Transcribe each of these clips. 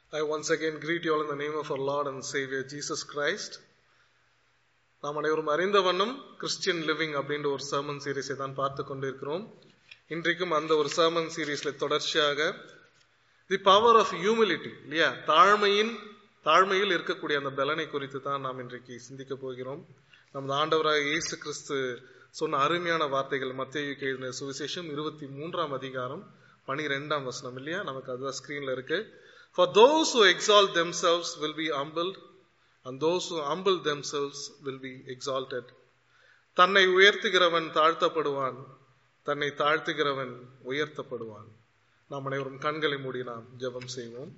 I once again greet you all in the name of our Lord and Savior Jesus Christ. நாம் அனைவரும் அறிந்த வண்ணம் Christian living அப்படின்ற ஒரு சர்மன் சீரீஸை தான் பார்த்து கொண்டிருக்கிறோம் இன்றைக்கும் அந்த ஒரு சர்மன் சீரீஸ்ல தொடர்ச்சியாக தி பவர் ஆஃப் ஹியூமிலிட்டி இல்லையா தாழ்மையின் தாழ்மையில் இருக்கக்கூடிய அந்த பலனை குறித்து தான் நாம் இன்றைக்கு சிந்திக்க போகிறோம் நமது ஆண்டவராக இயேசு கிறிஸ்து சொன்ன அருமையான வார்த்தைகள் மத்திய எழுதின சுவிசேஷம் இருபத்தி மூன்றாம் அதிகாரம் பனிரெண்டாம் வசனம் இல்லையா நமக்கு அதுதான் ஸ்கிரீன்ல இருக்கு for those who exalt themselves will be humbled and those who humble themselves will be exalted தன்னை உயர்த்துகிறவன் தாழ்த்தப்படுவான் தன்னை தாழ்த்துகிறவன் உயர்த்தப்படுவான் நாம் அனைவரும் கண்களை மூடி நாம் ஜெபம் செய்வோம்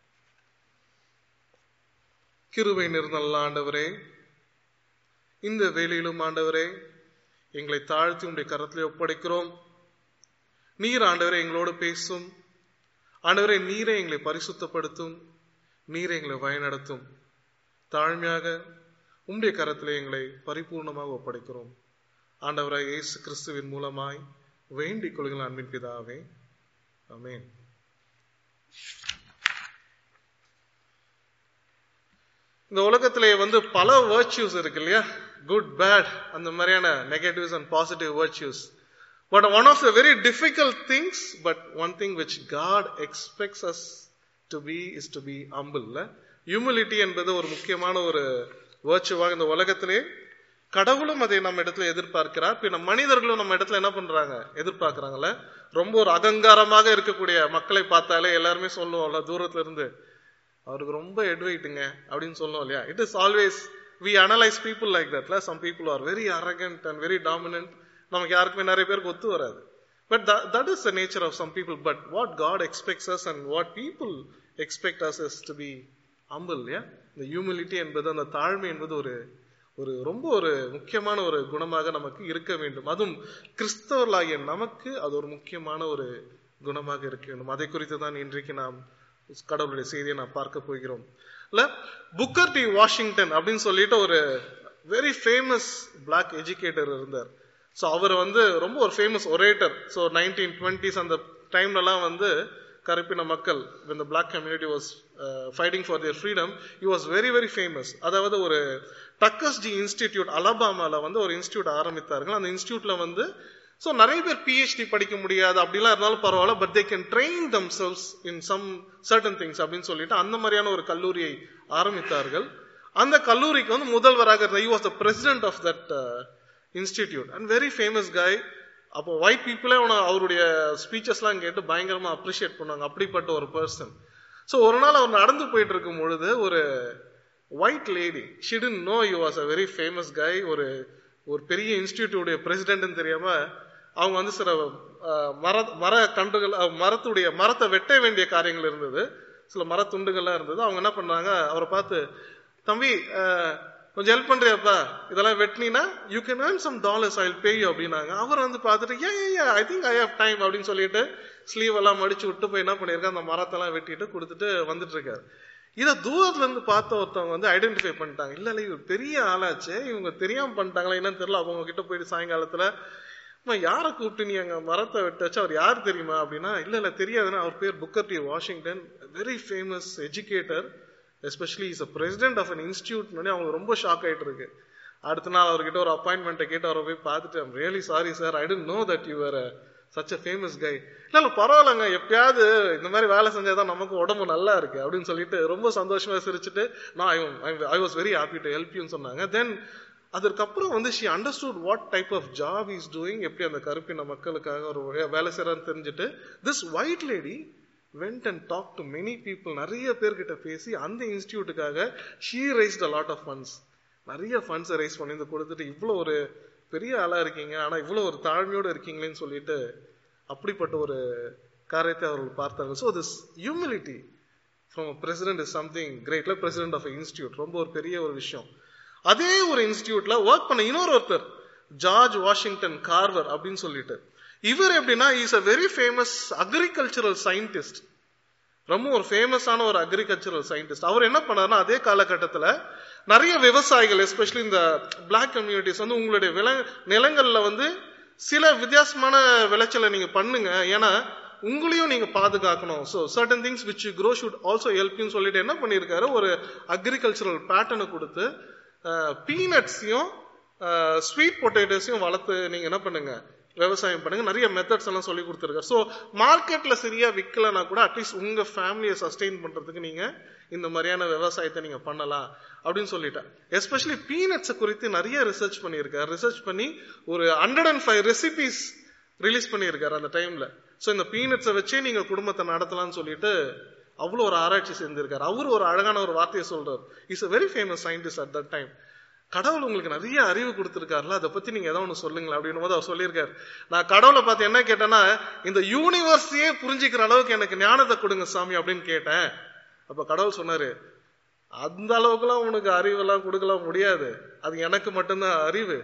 கிருபை நிறந்தல்ல ஆண்டவரே இந்த வேலையிலும் ஆண்டவரே எங்களை தாழ்த்தி உடைய கரத்திலே ஒப்படைக்கிறோம் நீர் ஆண்டவரே எங்களோடு பேசும் ஆண்டவரே நீரே எங்களை பரிசுத்தப்படுத்தும் நீரே எங்களை வழிநடத்தும் தாழ்மையாக உம்முடைய கரத்திலே எங்களை பரிபூர்ணமாக ஒப்படைக்கிறோம் ஆண்டவராய் இயேசு கிறிஸ்துவின் மூலமாய் வேண்டிக் கொள்கிற அன்பின் பிதாவே அமேன் இந்த உலகத்திலே வந்து பல வேர்ச்சியூஸ் இருக்கு இல்லையா குட் பேட் அந்த மாதிரியான negatives and positive virtues but one of the very difficult things but one thing which God expects us to be is to be humble humility என்பது ஒரு முக்கியமான ஒரு வேர்ச்சுவாக இந்த உலகத்திலே கடவுளும் அதை நம்ம இடத்துல எதிர்பார்க்கிறார் பின்ன மனிதர்களும் நம்ம இடத்துல என்ன பண்றாங்க எதிர்பார்க்கிறாங்கல்ல ரொம்ப ஒரு அகங்காரமாக இருக்கக்கூடிய மக்களை பார்த்தாலே எல்லாருமே சொல்லுவோம்ல தூரத்துல இருந்து அவருக்கு ரொம்ப எட்வைட்டுங்க அப்படின்னு சொல்லுவோம் இல்லையா it is always we analyze people like தட்ல some people are very arrogant and very dominant நமக்கு யாருக்குமே நிறைய பேருக்கு ஒத்து வராது but that is the nature of some people but what God expects us and what people expect us is to be humble இல்லையா இந்த humility என்பது அந்த தாழ்மை என்பது ஒரு ஒரு ரொம்ப ஒரு முக்கியமான ஒரு குணமாக நமக்கு இருக்க வேண்டும் அதுவும் கிறிஸ்தவர்களாகிய நமக்கு அது ஒரு முக்கியமான ஒரு குணமாக இருக்க வேண்டும் அதை குறித்து தான் இன்றைக்கு நாம் கடவுளுடைய செய்தியை நாம் பார்க்க போகிறோம் இல்ல புக்கர் டி வாஷிங்டன் அப்படின்னு சொல்லிட்டு ஒரு வெரி ஃபேமஸ் பிளாக் எஜுகேட்டர் இருந்தார் ஸோ அவர் வந்து ரொம்ப ஒரு famous orator so nineteen twenties அந்த டைம்லலாம் வந்து கருப்பின மக்கள் இந்த black community was fighting for their freedom you was very very famous அதாவது ஒரு டக்கஸ்டி இன்ஸ்டிடியூட் அலபாமால வந்து ஒரு இன்ஸ்டியூட் ஆரம்பித்தார்கள் அந்த இன்ஸ்டியூட்ல வந்து ஸோ நிறைய பேர் பிஹெச்டி படிக்க முடியாது அப்படிலாம் இருந்தாலும் பரவாயில்ல but they can train themselves in some certain things அப்படின்னு சொல்லிட்டு அந்த மாதிரியான ஒரு கல்லூரியை ஆரம்பித்தார்கள் அந்த கல்லூரிக்கு வந்து முதல்வராக இருந்த was the president of that institute and very famous guy அப்போ ஒயிட் பீப்புளே அவருடைய ஸ்பீச்சஸ்லாம் கேட்டு பயங்கரமா அப்ரிஷியேட் பண்ணாங்க அப்படிப்பட்ட ஒரு பர்சன் ஸோ ஒரு நாள் அவர் நடந்து போயிட்டு இருக்கும் பொழுது ஒரு white lady she didn't know you was a very famous guy ஒரு ஒரு பெரிய இன்ஸ்டிடியூட்டுடைய பிரசிடென்ட்னு தெரியாம அவங்க வந்து சில மர மர கன்றுகள் மரத்துடைய மரத்தை வெட்ட வேண்டிய காரியங்கள் இருந்தது சில மரத்துண்டுகள்லாம் இருந்தது அவங்க என்ன பண்றாங்க அவரை பார்த்து தம்பி கொஞ்சம் ஹெல்ப் பண்றியாப்பா இதெல்லாம் வெட்டினா you can earn some dollars I pay you அப்படின்னாங்க அவர் வந்து பார்த்துட்டு ah ah I think I have time அப்படின்னு சொல்லிட்டு ஸ்லீவ் எல்லாம் மடிச்சு விட்டு போய் என்ன பண்ணியிருக்காரு அந்த மரத்தெல்லாம் வெட்டிட்டு கொடுத்துட்டு வந்துட்டு இருக்காரு இதை தூரத்துல இருந்து பார்த்த ஒருத்தவங்க வந்து ஐடென்டிஃபை பண்ணிட்டாங்க இல்ல இல்ல இவர் பெரிய ஆளாச்சு இவங்க தெரியாம பண்ணிட்டாங்களா என்னன்னு தெரியல அவங்க கிட்ட போயிட்டு சாயங்காலத்துல யாரை கூப்பிட்டு நீ அங்க மரத்தை வெட்ட வச்சு அவர் யார் தெரியுமா அப்படின்னா இல்ல இல்ல தெரியாதுன்னா அவர் பேர் Booker T Washington very famous educator especially is a president of an institute அவங்களுக்கு ரொம்ப ஷாக் ஆயிட்டு இருக்கு அடுத்த நாள் அவர்கிட்ட ஒரு அப்பாயின்மெண்ட்டை கேட்டு அவரை போய் பார்த்துட்டு I'm really sorry sir I didn't know that you were such a famous guy இல்ல இல்ல பரவாயில்லங்க எப்பயாவது இந்த மாதிரி வேலை செஞ்சாதான் நமக்கு உடம்பு நல்லா இருக்கு அப்படின்னு சொல்லிட்டு ரொம்ப சந்தோஷமா சிரிச்சுட்டு நான் I was very happy to help யூன்னு சொன்னாங்க தென் அதற்கப்புறம் வந்து she understood what type of job is doing எப்படி அந்த கருப்பின மக்களுக்காக ஒரு வேலை செய்யறான்னு தெரிஞ்சுட்டு this white lady went and talk to many people நிறைய பேர்கிட்ட பேசி அந்த இன்ஸ்டியூட்டுக்காக she raised a lot of funds நிறைய ஃபண்ட்ஸை ரைஸ் பண்ணி வந்து கொடுத்துட்டு இவ்வளோ ஒரு பெரிய ஆளா இருக்கீங்க ஆனா இவ்வளவு ஒரு தாழ்மையோடு இருக்கீங்களேன்னு சொல்லிட்டு அப்படிப்பட்ட ஒரு காரியத்தை அவர்கள் பார்த்தார்கள் so this humility from president is something கிரேட்ல பிரசிடென்ட் ஆஃப் இன்ஸ்டியூட் ரொம்ப ஒரு பெரிய ஒரு விஷயம் அதே ஒரு இன்ஸ்டியூட்ல ஒர்க் பண்ண இன்னொரு ஒருத்தர் ஜார்ஜ் வாஷிங்டன் கார்வர் அப்படின்னு சொல்லிட்டு இவர் எப்படின்னா is a very famous agricultural scientist ரொம்ப ஒரு ஃபேமஸான ஒரு அக்ரிகல்ச்சரல் சயின்டிஸ்ட் அவர் என்ன பண்ணாருன்னா அதே காலகட்டத்தில் நிறைய விவசாயிகள் எஸ்பெஷலி இந்த பிளாக் கம்யூனிட்டிஸ் வந்து உங்களுடைய வில நிலங்கள்ல வந்து சில வித்தியாசமான விளைச்சலை நீங்க பண்ணுங்க ஏன்னா உங்களையும் நீங்க பாதுகாக்கணும் so certain things which grow should also ஹெல்ப்னு சொல்லிட்டு என்ன பண்ணியிருக்காரு ஒரு அக்ரிகல்ச்சரல் பேட்டர்னை கொடுத்து பீனட்ஸையும் ஸ்வீட் பொட்டேட்டோஸையும் வளர்த்து நீங்க என்ன பண்ணுங்க விவசாயம் பண்ணுங்க நிறைய மெத்தட்ஸ் எல்லாம் சொல்லி கொடுத்துருக்காரு ஸோ மார்க்கெட்ல சரியா விற்கலனா கூட அட்லீஸ்ட் உங்க ஃபேமிலியை சஸ்டெயின் பண்றதுக்கு நீங்க இந்த மாதிரியான விவசாயத்தை நீங்க பண்ணலாம் அப்படின்னு சொல்லிட்டேன் எஸ்பெஷலி பீனட்ஸை குறித்து நிறைய ரிசர்ச் பண்ணியிருக்காரு ரிசர்ச் பண்ணி ஒரு hundred and five recipes release பண்ணியிருக்காரு அந்த டைம்ல ஸோ இந்த பீனட்ஸை வச்சே நீங்க குடும்பத்தை நடத்தலாம்னு சொல்லிட்டு அவ்வளோ ஒரு ஆராய்ச்சி செஞ்சிருக்காரு அவர் ஒரு அழகான ஒரு வார்த்தையை சொல்றாரு is a very famous scientist at that time கடவுள் உங்களுக்கு நிறைய அறிவு கொடுத்துருக்காருல அதை பத்தி நீங்க ஏதாவது ஒன்று சொல்லுங்களேன் அப்படின்னு போது அவர் சொல்லியிருக்காரு நான் கடவுளை பார்த்து என்ன கேட்டேன்னா இந்த யூனிவர்ஸையே புரிஞ்சுக்கிற அளவுக்கு எனக்கு ஞானத்தை கொடுங்க சாமி அப்படின்னு கேட்டேன் அப்ப கடவுள் சொன்னாரு அந்த அளவுக்குலாம் உனக்கு அறிவெல்லாம் கொடுக்கலாம் முடியாது அது எனக்கு மட்டும்தான் அறிவு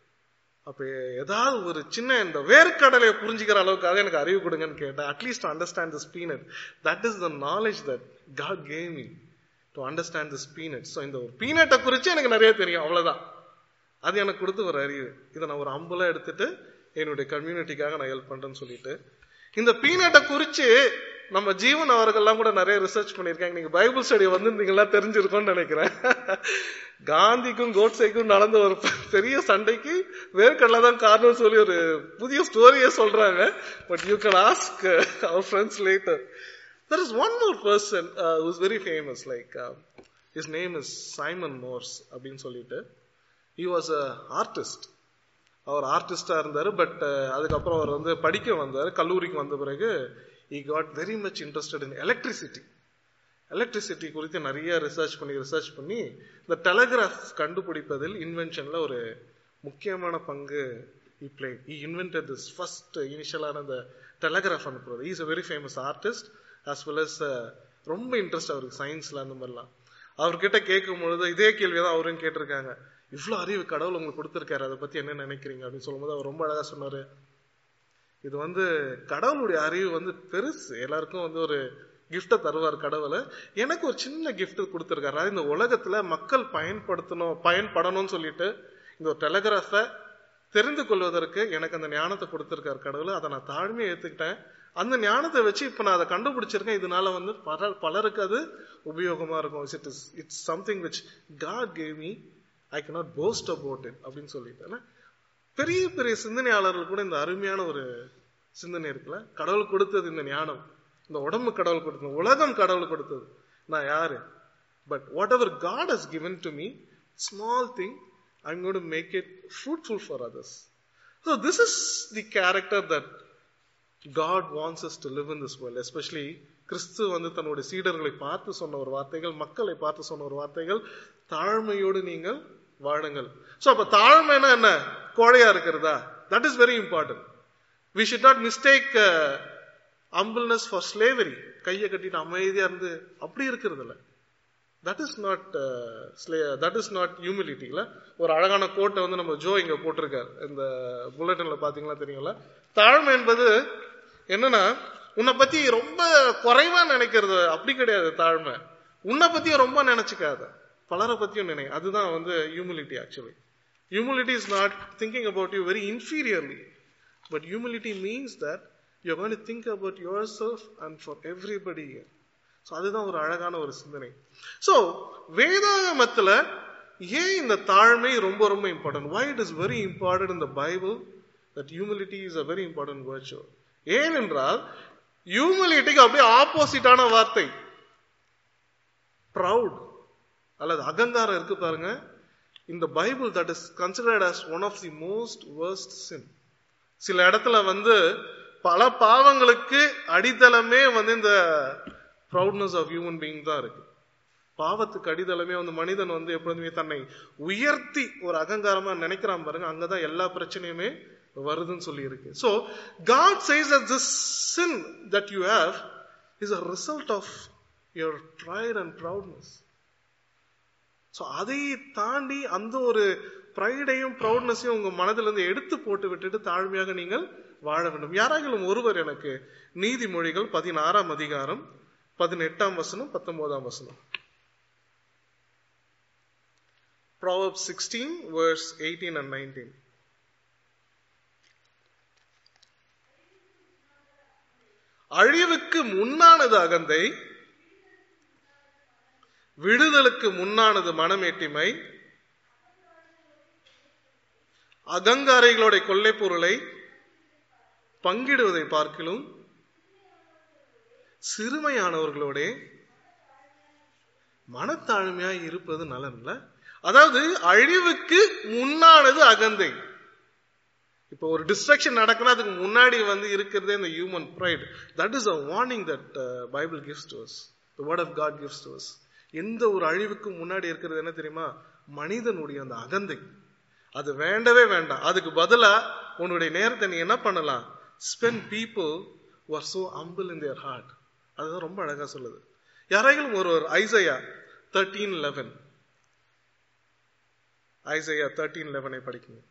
அப்ப ஏதாவது ஒரு சின்ன இந்த வேர்க்கடலையை புரிஞ்சுக்கிற அளவுக்காக எனக்கு அறிவு கொடுங்கன்னு கேட்டேன் at least understand this peanut that is the knowledge that God gave me to understand this peanut so இந்த ஒரு பீனட்டை குறித்து எனக்கு நிறைய தெரியும் அவ்வளவுதான் அது எனக்கு கொடுத்து ஒரு அறிவு இதை நான் ஒரு அம்புல எடுத்துட்டு என்னுடைய கம்யூனிட்டிக்காக நான் ஹெல்ப் பண்றேன்னு சொல்லிட்டு இந்த பீனட்டை குறித்து நம்ம ஜீவன் அவர்கள்லாம் கூட நிறைய ரிசர்ச் பண்ணியிருக்காங்க நீங்க பைபிள் ஸ்டடி வந்திருந்தீங்களா தெரிஞ்சிருக்கும்னு நினைக்கிறேன் காந்திக்கும் கோட்ஸேக்கும் நடந்த ஒரு பெரிய சண்டைக்கு வேர்க்கடலை தான் காரணம் சொல்லி ஒரு புதிய ஸ்டோரியே சொல்றாங்க but you can ask our friends later there is one more person uh, who's very famous like uh, his name is simon morse அப்படின்னு சொல்லிட்டு he was a artist அவர் ஆர்டிஸ்டா இருந்தாரு பட் அதுக்கப்புறம் அவர் வந்து படிக்க வந்தாரு கல்லூரிக்கு வந்த பிறகு he got very much interested in electricity electricity குறித்து நிறைய ரிசர்ச் பண்ணி ரிசர்ச் பண்ணி இந்த டெலகிராஃப் கண்டுபிடிப்பதில் இன்வென்ஷன்ல ஒரு முக்கியமான பங்கு he played he invented this first இனிஷியலான இந்த டெலகிராஃப் அனுப்புறது is a very famous artist as well as uh, ரொம்ப இன்ட்ரெஸ்ட் அவருக்கு சயின்ஸ்ல அந்த மாதிரிலாம் அவர்கிட்ட கேட்கும் பொழுது இதே கேள்வி தான் அவரும் கேட்டிருக்காங்க இவ்வளவு அறிவு கடவுள் உங்களுக்கு கொடுத்துருக்காரு அதை பத்தி என்ன நினைக்கிறீங்க அப்படின்னு சொல்லும்போது அவர் ரொம்ப அழகா சொன்னாரு இது வந்து கடவுளுடைய அறிவு வந்து பெருசு எல்லாருக்கும் வந்து ஒரு கிஃப்டை தருவார் கடவுளை எனக்கு ஒரு சின்ன கிஃப்ட் கொடுத்துருக்காரு அதாவது இந்த உலகத்துல மக்கள் பயன்படுத்தணும் பயன்படணும்னு சொல்லிட்டு இந்த ஒரு டெலகிராஃபை தெரிந்து கொள்வதற்கு எனக்கு அந்த ஞானத்தை கொடுத்துருக்காரு கடவுள் அதை நான் தாழ்மையை ஏத்துக்கிட்டேன் அந்த ஞானத்தை வச்சு இப்ப நான் அதை கண்டுபிடிச்சிருக்கேன் இதனால வந்து பல பலருக்கு அது உபயோகமா இருக்கும் it is it's something which God gave me I cannot post about it அப்படின்னு சொல்லிட்டு பெரிய பெரிய சிந்தனையாளர்கள் கூட இந்த அருமையான ஒரு சிந்தனை இருக்குல்ல கடவுள் கொடுத்தது இந்த ஞானம் இந்த உடம்பு கடவுள் கொடுத்தது உலகம் கடவுள் கொடுத்தது நான் யாரு but whatever God has given to me small thing I'm got make it fruitful for others so this is the character that God wants us to live in this world especially கிறிஸ்து வந்து தன்னுடைய சீடர்களை பார்த்து சொன்ன ஒரு வார்த்தைகள் மக்களை பார்த்து சொன்ன ஒரு வார்த்தைகள் தாழ்மையோடு நீங்கள் வாழுங்கள் சோ அப்ப தாழ்மைனா என்ன கோழையா இருக்கிறதா that is very important we should not mistake humbleness for slavery கையை கட்டிட்டு அமைதியா இருந்து அப்படி இருக்கிறது இல்ல that is not that is not ஹியூமிலிட்டில ஒரு அழகான கோட்டை வந்து நம்ம ஜோ இங்க போட்டிருக்காரு இந்த புல்லட்டின்ல பாத்தீங்களா தெரியுங்களா தாழ்மை என்பது என்னன்னா உன்னை பத்தி ரொம்ப குறைவா நினைக்கிறது அப்படி கிடையாது தாழ்மை உன்னை பத்தியும் ரொம்ப நினைச்சுக்காத பலரை பத்தியும் நினை அதுதான் வந்து humility actually humility is not thinking about you very inferiorly but humility means that you going think about yourself and for everybody so அதுதான் ஒரு அழகான ஒரு சிந்தனை ஸோ வேதாகமத்துல ஏன் இந்த தாழ்மை ரொம்ப ரொம்ப important why it is very important in the Bible that humility is a very important virtual ஏனென்றால் ஹியூமிலிட்டிக்கு அப்படியே ஆப்போசிட்டான வார்த்தை ப்ரவுட் அல்லது அகங்காரம் இருக்கு பாருங்க இந்த Bible that is considered as one of the most worst sin சில இடத்துல வந்து பல பாவங்களுக்கு அடித்தளமே வந்து இந்த ப்ரௌட்னஸ் ஆஃப் ஹியூமன் பீயிங் தான் இருக்கு பாவத்துக்கு அடித்தளமே வந்து மனிதன் வந்து எப்பொழுதுமே தன்னை உயர்த்தி ஒரு அகங்காரமா நினைக்கிறான் பாருங்க அங்கதான் எல்லா பிரச்சனையுமே வருதுன்னு சொல்லி இருக்கு so God says that this sin that you have is a result of your pride and proudness so அதை தாண்டி அந்த ஒரு ப்ரைடையும் ப்ரௌட்னஸையும் உங்க மனதிலிருந்து எடுத்து போட்டு விட்டுட்டு தாழ்மையாக நீங்கள் வாழ வேண்டும் யாராகிலும் ஒருவர் எனக்கு நீதிமொழிகள் பதினாறாம் அதிகாரம் பதினெட்டாம் வசனம் பத்தொன்பதாம் வசனம் Proverbs 16 verse 18 and 19 அழிவுக்கு முன்னானது அகந்தை விடுதலுக்கு முன்னானது மனமேட்டிமை அகங்காரிகளுடைய கொள்ளை பொருளை பங்கிடுவதை பார்க்கிலும் சிறுமையானவர்களோட மனத்தாழ்மையாய் இருப்பது நலன்ல அதாவது அழிவுக்கு முன்னானது அகந்தை இப்போ ஒரு டிஸ்ட்ரக்ஷன் நடக்குன்னா அதுக்கு முன்னாடி வந்து இருக்கிறதே இந்த human pride that is a warning that Bible gives to us the word of God gives to us எந்த ஒரு அழிவுக்கு முன்னாடி இருக்கிறது என்ன தெரியுமா மனிதனுடைய அந்த அகந்தை அது வேண்டவே வேண்டாம் அதுக்கு பதிலா உன்னுடைய நேரத்தை நீ என்ன பண்ணலாம் spend people are so humble in their heart அதுதான் ரொம்ப அழகா சொல்லுது யாராயிலும் ஒருவர் Isaiah thirteen eleven Isaiah thirteen லெவனை படிக்கணும்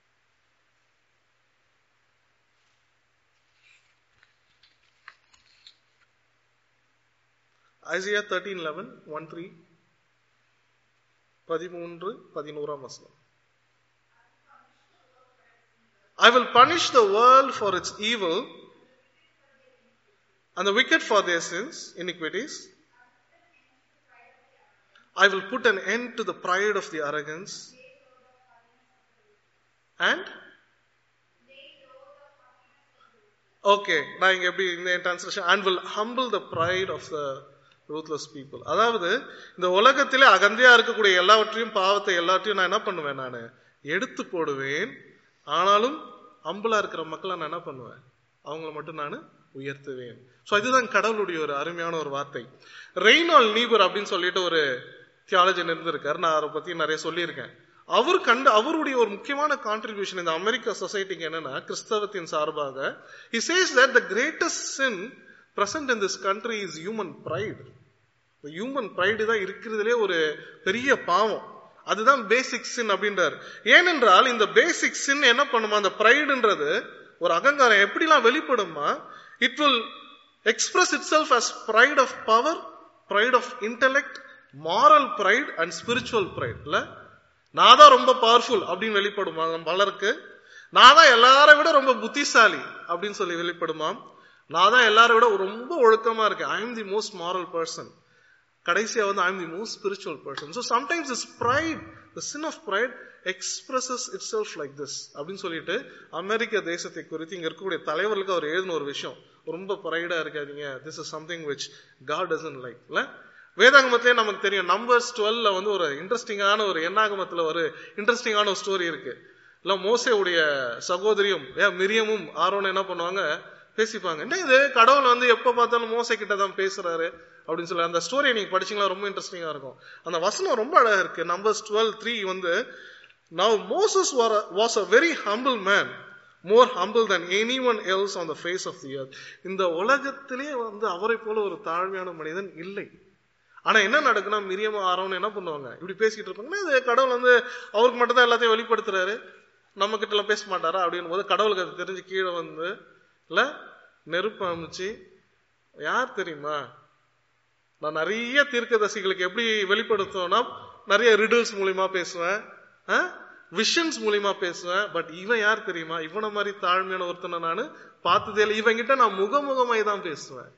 Isaiah thirteen eleven one three பதிமூன்று பதினோராம் வசனம் I will punish the world for its evil and the wicked for their sins, iniquities. I will put an end to the pride of the arrogance and okay நான் இங்க எப்படி இந்த translation and will humble the pride of the ruthless people அதாவது இந்த உலகத்திலே அகந்தையா இருக்கக்கூடிய எல்லாவற்றையும் பாவத்தை எல்லாத்தையும் நான் என்ன பண்ணுவேன் நான் எடுத்து போடுவேன் ஆனாலும் அம்பலா இருக்கிற மக்களை நான் என்ன பண்ணுவேன் அவங்கள மட்டும் நான் உயர்த்துவேன் ஸோ இதுதான் கடவுளுடைய ஒரு அருமையான ஒரு வார்த்தை ரெய்னால் நீபர் அப்படின்னு சொல்லிட்டு ஒரு தியாலஜன் இருந்திருக்காரு நான் அதை பத்தி நிறைய சொல்லியிருக்கேன் அவர் கண்டு அவருடைய ஒரு முக்கியமான கான்ட்ரிபியூஷன் இந்த அமெரிக்க சொசைட்டிக்கு என்னன்னா கிறிஸ்தவத்தின் சார்பாக he says that the greatest sin present in this country is human pride human pride தான் இருக்கிறதுலே ஒரு பெரிய பாவம் அதுதான் பேசிக் சின் அப்படின்றார் ஏனென்றால் இந்த பேசிக் சின் என்ன பண்ணுமா அந்த ப்ரைடுன்றது ஒரு அகங்காரம் எப்படிலாம் வெளிப்படுமா it will express itself as pride of power pride of intellect moral pride and spiritual pride இல்ல நான் தான் ரொம்ப பவர்ஃபுல் அப்படின்னு வெளிப்படுமா பலருக்கு நான் தான் எல்லாரை விட ரொம்ப புத்திசாலி அப்படின்னு சொல்லி வெளிப்படுமாம் நான் தான் எல்லாரை விட ரொம்ப ஒழுக்கமா இருக்கேன் I am the most moral person கடைசியா வந்து I am the most spiritual person so sometimes is pride the sin of pride expresses itself like this அப்படின்னு சொல்லிட்டு அமெரிக்க தேசத்தை குறித்து இங்க இருக்கக்கூடிய தலைவர்களுக்கு அவர் எழுதின ஒரு விஷயம் ரொம்ப ப்ரைடா இருக்காதீங்க this is something which God doesn't like இல்ல வேதாகமத்திலே நமக்கு தெரியும் நம்பர்ஸ் டுவெல்ல வந்து ஒரு இன்ட்ரெஸ்டிங்கான ஒரு எண்ணாகமத்துல ஒரு இன்ட்ரெஸ்டிங்கான ஒரு ஸ்டோரி இருக்கு இல்ல மோசேவுடைய சகோதரியும் ஏன் மிரியமும் ஆரோனும் என்ன பண்ணுவாங்க பேசிப்பாங்க என்ன இது கடவுள் வந்து எப்ப பார்த்தாலும் மோசை கிட்ட தான் பேசுறாரு அப்படின்னு சொல்லி அந்த ஸ்டோரியை நீங்க படிச்சீங்களா ரொம்ப இன்ட்ரெஸ்டிங்கா இருக்கும் அந்த வசனம் ரொம்ப அழகா இருக்கு நம்பர்ஸ் டுவெல் த்ரீ வந்து now Moses was a very humble man more humble than any one else on the face of the earth இந்த உலகத்திலே வந்து அவரை போல ஒரு தாழ்மையான மனிதன் இல்லை ஆனா என்ன நடக்குன்னா மிரியம் ஆரோன்னு என்ன பண்ணுவாங்க இப்படி பேசிட்டு இருப்பாங்கன்னா இது கடவுள் வந்து அவருக்கு மட்டும் தான் எல்லாத்தையும் வெளிப்படுத்துறாரு நம்ம கிட்ட எல்லாம் பேச மாட்டாரா அப்படின்னு போது கடவுளுக்கு அது தெரிஞ்சு கீழே வந்து இல்ல நெருப்பு அமைச்சு யார் தெரியுமா நான் நிறைய தீர்க்கதரிசிகளுக்கு எப்படி வெளிப்படுத்துவேன்னா நிறைய ரிடில்ஸ் மூலியமா பேசுவேன் விஷன்ஸ் மூலியமா பேசுவேன் பட் இவன் யார் தெரியுமா இவனை மாதிரி தாழ்மையான ஒருத்தனை நான் பார்த்ததே இல்லை இவன் கிட்ட நான் முகமுகமாய் தான் பேசுவேன்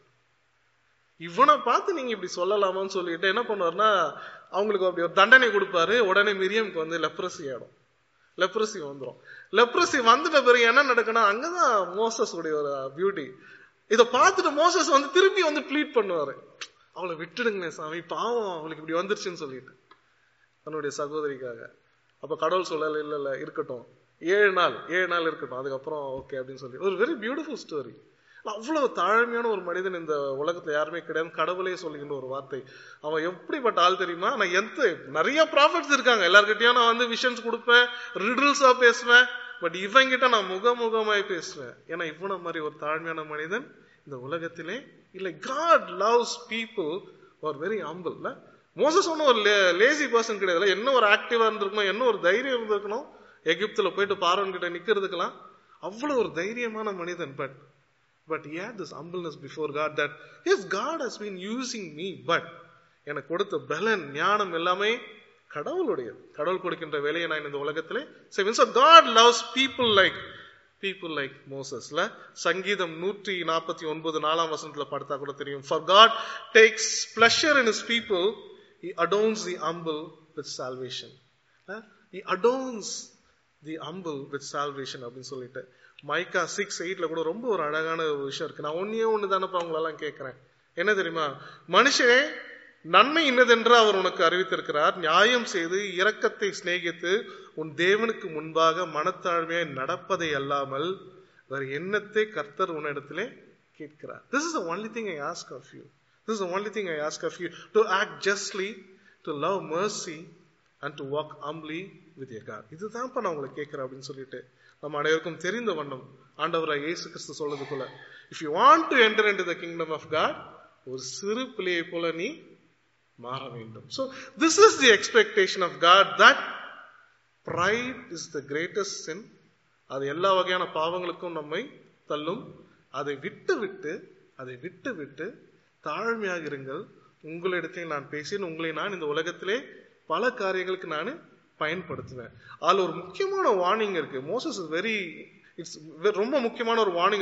இவனை பார்த்து நீங்க இப்படி சொல்லலாமான்னு சொல்லிட்டு என்ன பண்ணுவாருன்னா அவங்களுக்கு அப்படி ஒரு தண்டனை கொடுப்பாரு உடனே மிரியம்க்கு வந்து லெப்ரசி ஆயிடும் லெப்ரசி வந்துடும் லெப்ரசி வந்துட்ட பிறகு என்ன நடக்குன்னா அங்கதான் மோசஸ் உடைய ஒரு பியூட்டி இதை பார்த்துட்டு மோசஸ் வந்து திருப்பி வந்து ப்ளீட் பண்ணுவாரு அவளை விட்டுடுங்க சாமி பாவம் அவளுக்கு இப்படி வந்துருச்சுன்னு சொல்லிட்டு தன்னுடைய சகோதரிக்காக அப்ப கடவுள் சொல்லல இல்ல இல்ல இருக்கட்டும் ஏழு நாள் ஏழு நாள் இருக்கட்டும் அதுக்கப்புறம் ஓகே அப்படின்னு சொல்லி ஒரு வெரி பியூட்டிஃபுல் ஸ்டோரி அவ்வளவு தாழ்மையான ஒரு மனிதன் இந்த உலகத்துல யாருமே கிடையாது கடவுளே சொல்லுகின்ற ஒரு வார்த்தை அவன் எப்படிப்பட்ட ஆள் தெரியுமா நான் எந்த நிறைய ப்ராஃபிட்ஸ் இருக்காங்க எல்லார்கிட்டயும் நான் வந்து விஷன்ஸ் கொடுப்பேன் ரிடில்ஸா பேசுவேன் பட் இவங்கிட்ட நான் முகமுகமாய் பேசுவேன் ஏன்னா இவனை மாதிரி ஒரு தாழ்மையான மனிதன் இந்த உலகத்திலே இல்லை God loves people are very humble இல்ல மோசஸ் ஒன்றும் ஒரு லேசி பர்சன் கிடையாது என்ன ஒரு ஆக்டிவா இருந்திருக்கணும் என்ன ஒரு தைரியம் இருந்திருக்கணும் எகிப்துல போயிட்டு பார்வன் கிட்ட நிக்கிறதுக்கெல்லாம் அவ்வளவு ஒரு தைரியமான மனிதன் but but he had this humbleness before God that yes God has been using me but எனக்கு கொடுத்த பலன் ஞானம் எல்லாமே கடவுளுடைய கடவுள் கொடுக்கின்ற வேலையை நான் இந்த உலகத்திலே செய்வேன் so God loves people like people like மோசஸ்ல சங்கீதம் நூற்றி நாற்பத்தி ஒன்பது நாலாம் வசனத்துல படுத்தா கூட தெரியும் for God takes pleasure in his people he adorns the humble with salvation ah, he adorns the humble with salvation அப்படின்னு சொல்லிட்டு மைக்கா சிக்ஸ் எயிட்ல கூட ரொம்ப ஒரு அழகான ஒரு விஷயம் இருக்கு நான் ஒன்னே ஒண்ணு தானப்பா உங்களெல்லாம் கேட்கிறேன் என்ன தெரியுமா மனுஷனே நன்மை இன்னதென்று அவர் உனக்கு அறிவித்திருக்கிறார் நியாயம் செய்து இரக்கத்தை சிநேகித்து உன் தேவனுக்கு முன்பாக மனத்தாழ்மையாய் நடப்பதை அல்லாமல் வேறு எண்ணத்தை கர்த்தர் உன்னிடத்திலே கேட்கிறார் this is the only thing I ask of you this is the only thing I ask of you to act justly to love mercy and to walk humbly with your God இதுதான்ப்பா நான் உங்களை கேட்கிறேன் அப்படின்னு சொல்லிட்டு நம்ம அனைவருக்கும் தெரிந்த வண்ணம் ஆண்டவராக இயேசு கிறிஸ்து சொல்றது போல if you want to enter into the kingdom of God ஒரு சிறு பிள்ளையை போல நீ மாற வேண்டும் so this is the expectation of god that pride is the greatest sin அது எல்லா வகையான பாவங்களுக்கும் நம்மை தள்ளும் அதை விட்டு விட்டு அதை விட்டு விட்டு தாழ்மையாக இருங்கள் உங்களிடத்தில் நான் பேசினேன் உங்களை நான் இந்த உலகத்திலே பல காரியங்களுக்கு நான் பயன்படுத்துவேன் அதுல ஒரு முக்கியமான வார்னிங் இருக்கு மோசஸ் வெரி இட்ஸ் ரொம்ப முக்கியமான ஒரு வார்னிங்